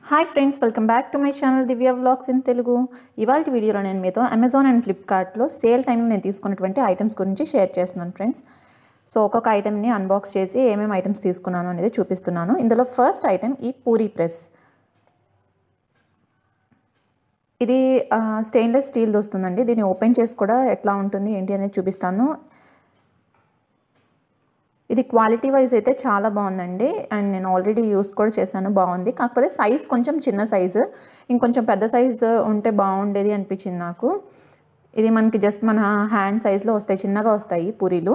hi friends welcome back to my channel Divya vlogs in Telugu ఇవాళ వీడియోలో నేను మీతో అమెజాన్ అండ్ ఫ్లిప్కార్ట్లో సేల్ టైంలో నేను తీసుకున్నటువంటి ఐటమ్స్ గురించి షేర్ చేస్తున్నాను ఫ్రెండ్స్ సో ఒక్కొక్క ఐటెంని అన్బాక్స్ చేసి ఏమేమి ఐటమ్స్ తీసుకున్నాను అనేది చూపిస్తున్నాను ఇందులో ఫస్ట్ ఐటెం ఈ పూరీ ప్రెస్ ఇది స్టెయిన్లెస్ స్టీల్ వస్తుందండి దీన్ని ఓపెన్ చేసి కూడా ఎట్లా ఉంటుంది ఏంటి అనేది చూపిస్తాను ఇది క్వాలిటీ వైజ్ అయితే చాలా బాగుందండి అండ్ నేను ఆల్రెడీ యూస్ కూడా చేశాను బాగుంది కాకపోతే సైజ్ కొంచెం చిన్న సైజు ఇంకొంచెం పెద్ద సైజు ఉంటే బాగుండేది అనిపించింది నాకు ఇది మనకి జస్ట్ మన హ్యాండ్ సైజ్లో వస్తాయి చిన్నగా వస్తాయి పూరీలు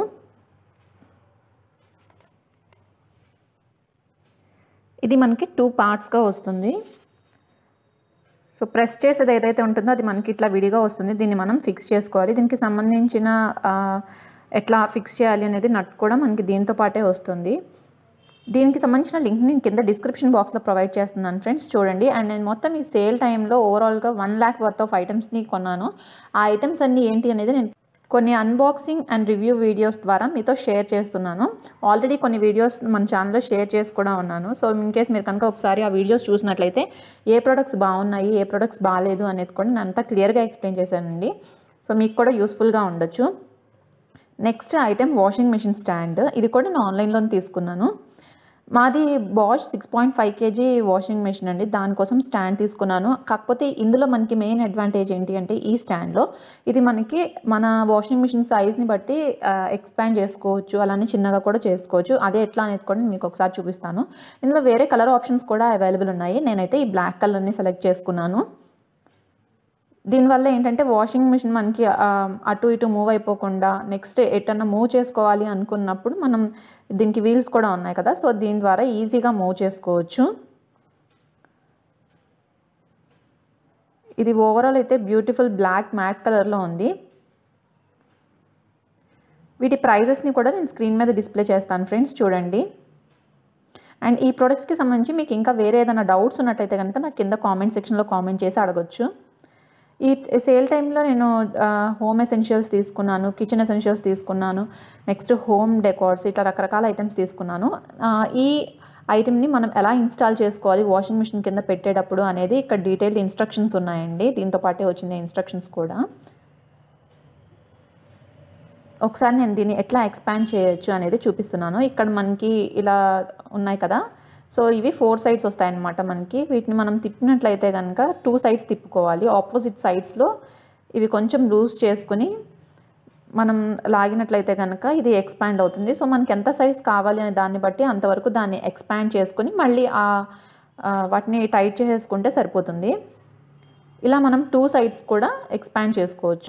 ఇది మనకి టూ పార్ట్స్గా వస్తుంది సో ప్రెస్ చేసేది ఏదైతే ఉంటుందో అది మనకి ఇట్లా విడిగా వస్తుంది దీన్ని మనం ఫిక్స్ చేసుకోవాలి దీనికి సంబంధించిన ఎట్లా ఫిక్స్ చేయాలి అనేది నట్ కూడా మనకి దీంతో పాటే వస్తుంది దీనికి సంబంధించిన లింక్ నేను కింద డిస్క్రిప్షన్ బాక్స్లో ప్రొవైడ్ చేస్తున్నాను ఫ్రెండ్స్ చూడండి అండ్ నేను మొత్తం ఈ సేల్ టైంలో ఓవరాల్గా వన్ ల్యాక్ వర్త్ ఆఫ్ ఐటమ్స్ని కొన్నాను ఆ ఐటమ్స్ అన్నీ ఏంటి అనేది నేను కొన్ని అన్బాక్సింగ్ అండ్ రివ్యూ వీడియోస్ ద్వారా మీతో షేర్ చేస్తున్నాను ఆల్రెడీ కొన్ని వీడియోస్ మన ఛానల్లో షేర్ చేసి కూడా ఉన్నాను సో ఇన్ కేస్ మీరు కనుక ఒకసారి ఆ వీడియోస్ చూసినట్లయితే ఏ ప్రొడక్ట్స్ బాగున్నాయి ఏ ప్రొడక్ట్స్ బాగాలేదు అనేది కూడా నేను అంతా క్లియర్గా ఎక్స్ప్లెయిన్ చేశానండి సో మీకు కూడా యూస్ఫుల్గా ఉండొచ్చు next item washing machine stand ఇది కూడా నేను ఆన్లైన్లో తీసుకున్నాను మాది Bosch six point five kg washing machine అండి దానికోసం స్టాండ్ తీసుకున్నాను కాకపోతే ఇందులో మనకి మెయిన్ అడ్వాంటేజ్ ఏంటి అంటే ఈ స్టాండ్లో ఇది మనకి మన వాషింగ్ మిషన్ సైజ్ని బట్టి ఎక్స్పాండ్ చేసుకోవచ్చు అలానే చిన్నగా కూడా చేసుకోవచ్చు అదే ఎట్లా అనేది కూడా మీకు ఒకసారి చూపిస్తాను ఇందులో వేరే కలర్ ఆప్షన్స్ కూడా అవైలబుల్ ఉన్నాయి నేనైతే ఈ బ్లాక్ కలర్ని సెలెక్ట్ చేసుకున్నాను దీనివల్ల ఏంటంటే వాషింగ్ మిషన్ మనకి అటు ఇటు మూవ్ అయిపోకుండా నెక్స్ట్ ఎటన్నా మూవ్ చేసుకోవాలి అనుకున్నప్పుడు మనం దీనికి వీల్స్ కూడా ఉన్నాయి కదా సో దీని ద్వారా ఈజీగా మూవ్ చేసుకోవచ్చు ఇది ఓవరాల్ అయితే బ్యూటిఫుల్ బ్లాక్ మ్యాట్ కలర్లో ఉంది వీటి ప్రైజెస్ని కూడా నేను స్క్రీన్ మీద డిస్ప్లే చేస్తాను ఫ్రెండ్స్ చూడండి అండ్ ఈ ప్రొడక్ట్స్కి సంబంధించి మీకు ఇంకా వేరే ఏదైనా డౌట్స్ ఉన్నట్టయితే కనుక నాకు కింద కామెంట్ సెక్షన్లో కామెంట్ చేసి అడగొచ్చు ఈ సేల్ టైంలో నేను హోమ్ ఎసెన్షియల్స్ తీసుకున్నాను కిచెన్ ఎసెన్షియల్స్ తీసుకున్నాను నెక్స్ట్ హోమ్ డెకార్స్ ఇట్లా రకరకాల ఐటమ్స్ తీసుకున్నాను ఈ ఐటమ్ని మనం ఎలా ఇన్స్టాల్ చేసుకోవాలి వాషింగ్ మిషన్ కింద పెట్టేటప్పుడు అనేది ఇక్కడ డీటెయిల్డ్ ఇన్స్ట్రక్షన్స్ ఉన్నాయండి దీంతో పాటే వచ్చింది ఇన్స్ట్రక్షన్స్ కూడా ఒకసారి నేను దీన్ని ఎట్లా ఎక్స్పాండ్ చేయొచ్చు అనేది చూపిస్తున్నాను ఇక్కడ మనకి ఇలా ఉన్నాయి కదా సో ఇవి ఫోర్ సైడ్స్ వస్తాయన్నమాట మనకి వీటిని మనం తిప్పినట్లయితే కనుక టూ సైడ్స్ తిప్పుకోవాలి ఆపోజిట్ సైడ్స్లో ఇవి కొంచెం లూజ్ చేసుకుని మనం లాగినట్లయితే కనుక ఇది ఎక్స్పాండ్ అవుతుంది సో మనకి ఎంత సైజ్ కావాలి అనే దాన్ని బట్టి అంతవరకు దాన్ని ఎక్స్పాండ్ చేసుకుని మళ్ళీ ఆ వాటిని టైట్ చేసేసుకుంటే సరిపోతుంది ఇలా మనం టూ సైడ్స్ కూడా ఎక్స్పాండ్ చేసుకోవచ్చు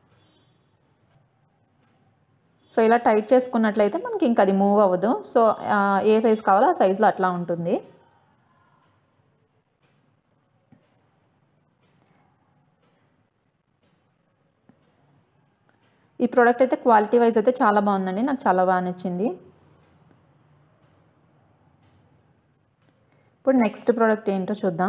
సో ఇలా టైట్ చేసుకున్నట్లయితే మనకి ఇంకా అది మూవ్ అవ్వదు సో ఏ సైజ్ కావాలో ఆ సైజులో అట్లా ఉంటుంది ఈ ప్రోడక్ట్ అయితే క్వాలిటీ వైజ్ అయితే చాలా బాగుందండి నాకు చాలా బాగా నచ్చింది ఇప్పుడు నెక్స్ట్ ప్రోడక్ట్ ఏంటో చూద్దాం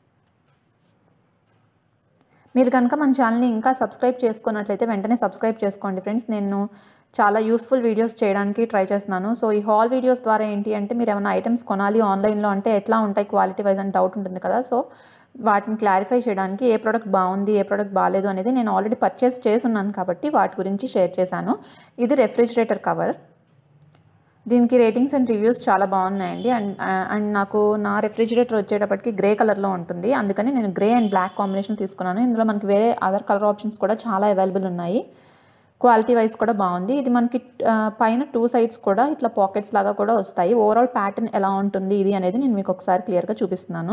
మీరు కనుక మన ఛానల్ని ఇంకా సబ్స్క్రైబ్ చేసుకున్నట్లయితే వెంటనే సబ్స్క్రైబ్ చేసుకోండి ఫ్రెండ్స్ నేను చాలా యూస్ఫుల్ వీడియోస్ చేయడానికి ట్రై చేస్తున్నాను సో ఈ హాల్ వీడియోస్ ద్వారా ఏంటి అంటే మీరు ఏమైనా ఐటమ్స్ కొనాలి ఆన్లైన్లో అంటే ఎట్లా ఉంటాయి క్వాలిటీ వైజ్ అని డౌట్ ఉంటుంది కదా సో వాటిని క్లారిఫై చేయడానికి ఏ ప్రోడక్ట్ బాగుంది ఏ ప్రోడక్ట్ బాగాలేదు అనేది నేను ఆల్రెడీ పర్చేస్ చేస్తున్నాను కాబట్టి వాటి గురించి షేర్ చేశాను ఇది రెఫ్రిజిరేటర్ కవర్ దీనికి రేటింగ్స్ అండ్ రివ్యూస్ చాలా బాగున్నాయండి అండ్ అండ్ నాకు నా రెఫ్రిజిరేటర్ వచ్చేటప్పటికి గ్రే కలర్లో ఉంటుంది అందుకని నేను గ్రే అండ్ బ్లాక్ కాంబినేషన్ తీసుకున్నాను ఇందులో మనకి వేరే అదర్ కలర్ ఆప్షన్స్ కూడా చాలా అవైలబుల్ ఉన్నాయి క్వాలిటీ వైజ్ కూడా బాగుంది ఇది మనకి పైన టూ సైడ్స్ కూడా ఇట్లా పాకెట్స్ లాగా కూడా వస్తాయి ఓవరాల్ ప్యాటర్న్ ఎలా ఉంటుంది ఇది అనేది నేను మీకు ఒకసారి క్లియర్గా చూపిస్తున్నాను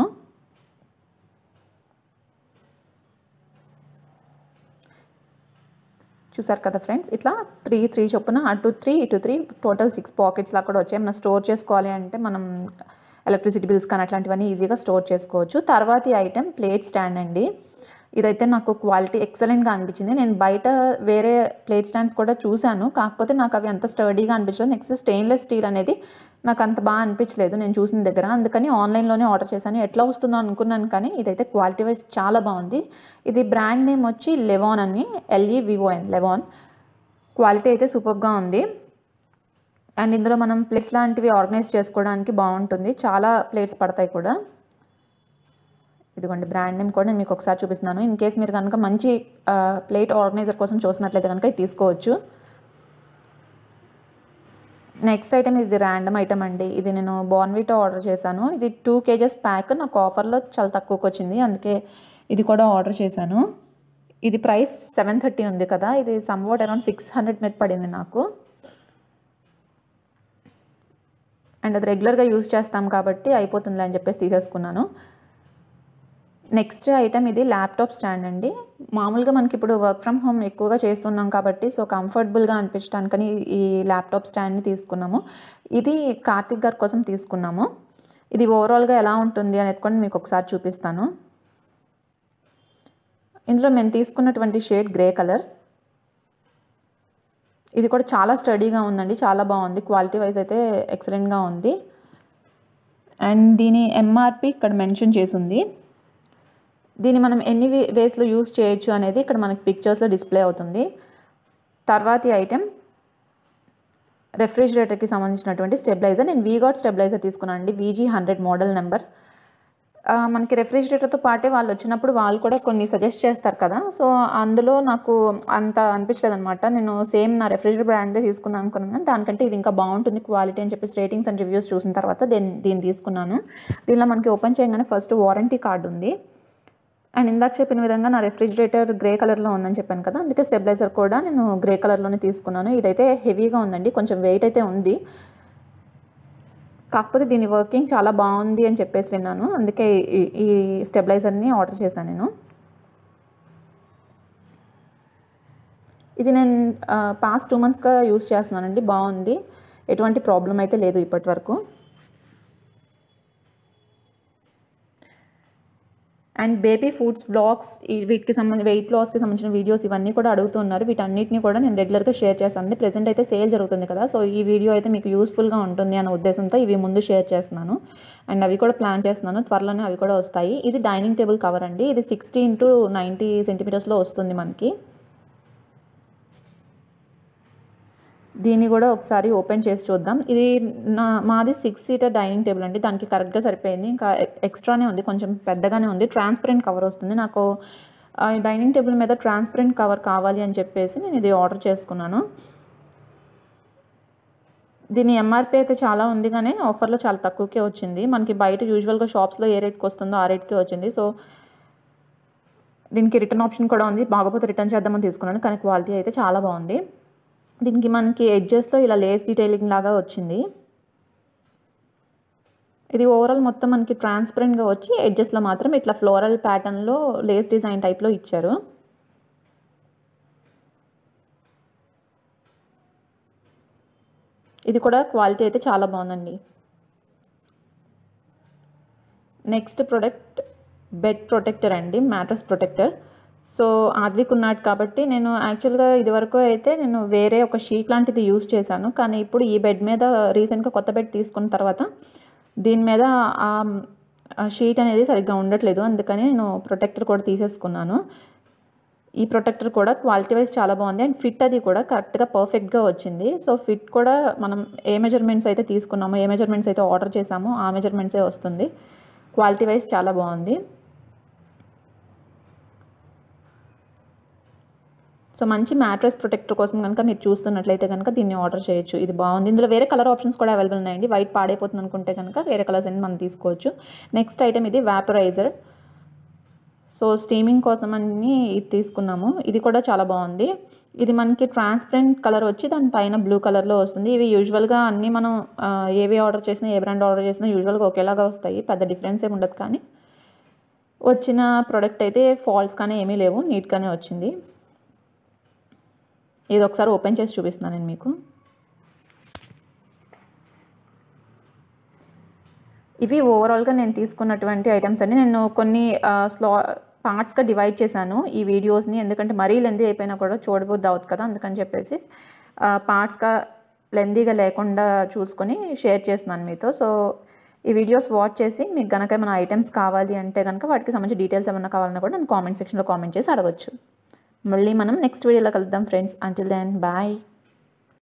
చూసారు కదా ఫ్రెండ్స్ ఇట్లా త్రీ త్రీ చొప్పున అటు త్రీ ఇటు త్రీ టోటల్ సిక్స్ పాకెట్స్ లా కూడా వచ్చాయి మనం స్టోర్ చేసుకోవాలి అంటే మనం ఎలక్ట్రిసిటీ బిల్స్ కానీ అట్లాంటివన్నీ ఈజీగా స్టోర్ చేసుకోవచ్చు తర్వాతి ఐటెం ప్లేట్ స్టాండ్ అండి ఇదైతే నాకు క్వాలిటీ ఎక్సలెంట్గా అనిపించింది నేను బయట వేరే ప్లేట్ స్టాండ్స్ కూడా చూశాను కాకపోతే నాకు అవి అంత స్టడీగా అనిపించలేదు నెక్స్ట్ స్టెయిన్లెస్ స్టీల్ అనేది నాకు అంత బాగా అనిపించలేదు నేను చూసిన దగ్గర అందుకని ఆన్లైన్లోనే ఆర్డర్ చేశాను ఎట్లా వస్తుందో అనుకున్నాను కానీ ఇదైతే క్వాలిటీ వైజ్ చాలా బాగుంది ఇది బ్రాండ్ నేమ్ వచ్చి లెవాన్ అని ఎల్ఈ వివోఎన్ లెవాన్ క్వాలిటీ అయితే సూపర్గా ఉంది అండ్ ఇందులో మనం ప్లేట్స్ లాంటివి ఆర్గనైజ్ చేసుకోవడానికి బాగుంటుంది చాలా ప్లేట్స్ పడతాయి కూడా ఇదిగోండి బ్రాండ్ నేమ్ కూడా నేను మీకు ఒకసారి చూపిస్తున్నాను ఇన్ కేస్ మీరు కనుక మంచి ప్లేట్ ఆర్గనైజర్ కోసం చూసినట్లయితే కనుక ఇది తీసుకోవచ్చు నెక్స్ట్ ఐటమ్ ఇది ర్యాండమ్ ఐటమ్ అండి ఇది నేను బాన్విటా ఆర్డర్ చేశాను ఇది టూ కేజెస్ ప్యాక్ నాకు ఆఫర్లో చాలా తక్కువకి వచ్చింది అందుకే ఇది కూడా ఆర్డర్ చేశాను ఇది ప్రైస్ సెవెన్ థర్టీ ఉంది కదా ఇది సమ్వాట్ అరౌండ్ సిక్స్ హండ్రెడ్ మీద పడింది నాకు అండ్ అది రెగ్యులర్గా యూస్ చేస్తాం కాబట్టి అయిపోతుందిలే అని చెప్పేసి తీసేసుకున్నాను నెక్స్ట్ ఐటమ్ ఇది ల్యాప్టాప్ స్టాండ్ అండి మామూలుగా మనకి ఇప్పుడు వర్క్ ఫ్రమ్ హోమ్ ఎక్కువగా చేస్తున్నాం కాబట్టి సో కంఫర్టబుల్గా అనిపించడానికని ఈ ల్యాప్టాప్ స్టాండ్ని తీసుకున్నాము ఇది కార్తిక్ గారి కోసం తీసుకున్నాము ఇది ఓవరాల్గా ఎలా ఉంటుంది అనేది కూడా మీకు ఒకసారి చూపిస్తాను ఇందులో మేము తీసుకున్నటువంటి షేడ్ గ్రే కలర్ ఇది కూడా చాలా స్టడీగా ఉందండి చాలా బాగుంది క్వాలిటీ వైజ్ అయితే ఎక్సలెంట్గా ఉంది అండ్ దీని ఎంఆర్పి ఇక్కడ మెన్షన్ చేసి ఉంది దీన్ని మనం ఎన్ని వేస్లో యూస్ చేయొచ్చు అనేది ఇక్కడ మనకి పిక్చర్స్లో డిస్ప్లే అవుతుంది తర్వాతి ఐటెం రెఫ్రిజిరేటర్కి సంబంధించినటువంటి స్టెబిలైజర్ నేను వీగాట్ స్టెబిలైజర్ తీసుకున్నాను అండి వీజీ హండ్రెడ్ మోడల్ నెంబర్ మనకి రెఫ్రిజిరేటర్తో పాటే వాళ్ళు వచ్చినప్పుడు వాళ్ళు కూడా కొన్ని సజెస్ట్ చేస్తారు కదా సో అందులో నాకు అంత అనిపించలేదు అనమాట నేను సేమ్ నా రెఫ్రిజిరేటర్ బ్రాండే తీసుకుందాం అనుకున్నాను దానికంటే ఇది ఇంకా బాగుంటుంది క్వాలిటీ అని చెప్పేసి రేటింగ్స్ అండ్ రివ్యూస్ చూసిన తర్వాత దీన్ని దీన్ని తీసుకున్నాను దీనిలో మనకి ఓపెన్ చేయగానే ఫస్ట్ వారంటీ కార్డు ఉంది అండ్ ఇందాక చెప్పిన విధంగా నా రెఫ్రిజిరేటర్ గ్రే కలర్లో ఉందని చెప్పాను కదా అందుకే స్టెబిలైజర్ కూడా నేను గ్రే కలర్లోనే తీసుకున్నాను ఇదైతే హెవీగా ఉందండి కొంచెం వెయిట్ అయితే ఉంది కాకపోతే దీని వర్కింగ్ చాలా బాగుంది అని చెప్పేసి విన్నాను అందుకే ఈ- ఈ స్టెబిలైజర్ని ఆర్డర్ చేశాను నేను ఇది నేను పాస్ట్ టూ మంత్స్గా యూస్ చేస్తున్నానండి బాగుంది ఎటువంటి ప్రాబ్లం అయితే లేదు ఇప్పటి వరకు అండ్ బేబీ ఫుడ్స్ బ్లాగ్స్ వీటికి సంబంధించి వెయిట్ లాస్కి సంబంధించిన వీడియోస్ ఇవన్నీ కూడా అడుగుతున్నారు వీటన్నిటిని కూడా నేను రెగ్యులర్గా షేర్ చేస్తాను ప్రెసెంట్ అయితే సేల్ జరుగుతుంది కదా సో ఈ వీడియో అయితే మీకు యూస్ఫుల్గా ఉంటుంది అన్న ఉద్దేశంతో ఇవి ముందు షేర్ చేస్తున్నాను అండ్ అవి కూడా ప్లాన్ చేస్తున్నాను త్వరలోనే అవి కూడా వస్తాయి ఇది డైనింగ్ టేబుల్ కవర్ అండి ఇది సిక్స్టీ ఇంటూ నైంటీ సెంటీమీటర్స్లో వస్తుంది మనకి దీన్ని కూడా ఒకసారి ఓపెన్ చేసి చూద్దాం ఇది నా మాది సిక్స్ సీటర్ డైనింగ్ టేబుల్ అండి దానికి కరెక్ట్గా సరిపోయింది ఇంకా ఎ- ఎక్స్ట్రానే ఉంది కొంచెం పెద్దగానే ఉంది ట్రాన్స్పరెంట్ కవర్ వస్తుంది నాకు ఆ, ఈ డైనింగ్ టేబుల్ మీద ట్రాన్స్పరెంట్ కవర్ కావాలి అని చెప్పేసి నేను ఇది ఆర్డర్ చేసుకున్నాను దీని ఎంఆర్పి అయితే చాలా ఉంది కానీ ఆఫర్లో చాలా తక్కువకే వచ్చింది మనకి బయట యూజువల్గా షాప్స్లో ఏ రేట్కి వస్తుందో ఆ రేట్కే వచ్చింది సో దీనికి రిటర్న్ ఆప్షన్ కూడా ఉంది బాగోపోతే రిటర్న్ చేద్దామని తీసుకున్నాను కానీ క్వాలిటీ అయితే చాలా బాగుంది దీనికి మనకి ఎడ్జెస్లో ఇలా లేస్ డీటెయిలింగ్ లాగా వచ్చింది ఇది ఓవరాల్ మొత్తం మనకి ట్రాన్స్పరెంట్గా వచ్చి ఎడ్జెస్లో మాత్రం ఇట్లా ఫ్లోరల్ ప్యాటర్న్లో లేస్ డిజైన్ టైప్లో ఇచ్చారు ఇది కూడా క్వాలిటీ అయితే చాలా బాగుందండి నెక్స్ట్ ప్రొడక్ట్ బెడ్ ప్రొటెక్టర్ అండి మ్యాట్రస్ ప్రొటెక్టర్ సో ఆద్విక్ ఉన్నాడు కాబట్టి నేను యాక్చువల్గా ఇదివరకు అయితే నేను వేరే ఒక షీట్ లాంటిది యూస్ చేశాను కానీ ఇప్పుడు ఈ బెడ్ మీద రీసెంట్గా కొత్త బెడ్ తీసుకున్న తర్వాత దీని మీద ఆ షీట్ అనేది సరిగ్గా ఉండట్లేదు అందుకని నేను ప్రొటెక్టర్ కూడా తీసేసుకున్నాను ఈ ప్రొటెక్టర్ కూడా క్వాలిటీ వైజ్ చాలా బాగుంది అండ్ ఫిట్ అది కూడా కరెక్ట్గా పర్ఫెక్ట్గా వచ్చింది సో ఫిట్ కూడా మనం ఏ మెజర్మెంట్స్ అయితే తీసుకున్నామో ఏ మెజర్మెంట్స్ అయితే ఆర్డర్ చేసామో ఆ మెజర్మెంట్సే వస్తుంది క్వాలిటీ వైజ్ చాలా బాగుంది సో మంచి మ్యాట్రెస్ ప్రొటెక్టర్ కోసం కనుక మీరు చూస్తున్నట్లయితే కనుక దీన్ని ఆర్డర్ చేయొచ్చు ఇది బాగుంది ఇందులో వేరే కలర్ ఆప్షన్స్ కూడా అవైలబుల్ ఉన్నాయండి వైట్ పాడైపోతుంది అనుకుంటే కనుక వేరే కలర్స్ అన్ని మనం తీసుకోవచ్చు నెక్స్ట్ ఐటమ్ ఇది వ్యాపరైజర్ సో స్టీమింగ్ కోసం అని ఇది తీసుకున్నాము ఇది కూడా చాలా బాగుంది ఇది మనకి ట్రాన్స్పరెంట్ కలర్ వచ్చి దానిపైన బ్లూ కలర్లో వస్తుంది ఇవి యూజువల్గా అన్నీ మనం ఆ, ఏవి ఆర్డర్ చేసినా ఏ బ్రాండ్ ఆర్డర్ చేసినా యూజువల్గా ఒకేలాగా వస్తాయి పెద్ద డిఫరెన్స్ ఏమి ఉండదు కానీ వచ్చిన ప్రోడక్ట్ అయితే ఫాల్స్ కానీ ఏమీ లేవు నీట్గానే వచ్చింది ఇది ఒకసారి ఓపెన్ చేసి చూపిస్తున్నాను నేను మీకు ఇవి ఓవరాల్గా నేను తీసుకున్నటువంటి ఐటమ్స్ అండి నేను కొన్ని స్లా పార్ట్స్గా డివైడ్ చేశాను ఈ వీడియోస్ని ఎందుకంటే మరీ లెందీ అయిపోయినా కూడా చూడబోద్ది అవుతుంది కదా అందుకని చెప్పేసి పార్ట్స్గా లెందీగా లేకుండా చూసుకొని షేర్ చేస్తున్నాను మీతో సో ఈ వీడియోస్ వాచ్ చేసి మీకు కనుక ఏమైనా ఐటమ్స్ కావాలి అంటే కనుక వాటికి సంబంధించి డీటెయిల్స్ ఏమైనా కావాలన్నా కూడా నేను కామెంట్ సెక్షన్లో కామెంట్ చేసి అడగచ్చు మళ్ళీ మనం నెక్స్ట్ వీడియోలో కలుద్దాం ఫ్రెండ్స్ అంటిల్ దెన్ బాయ్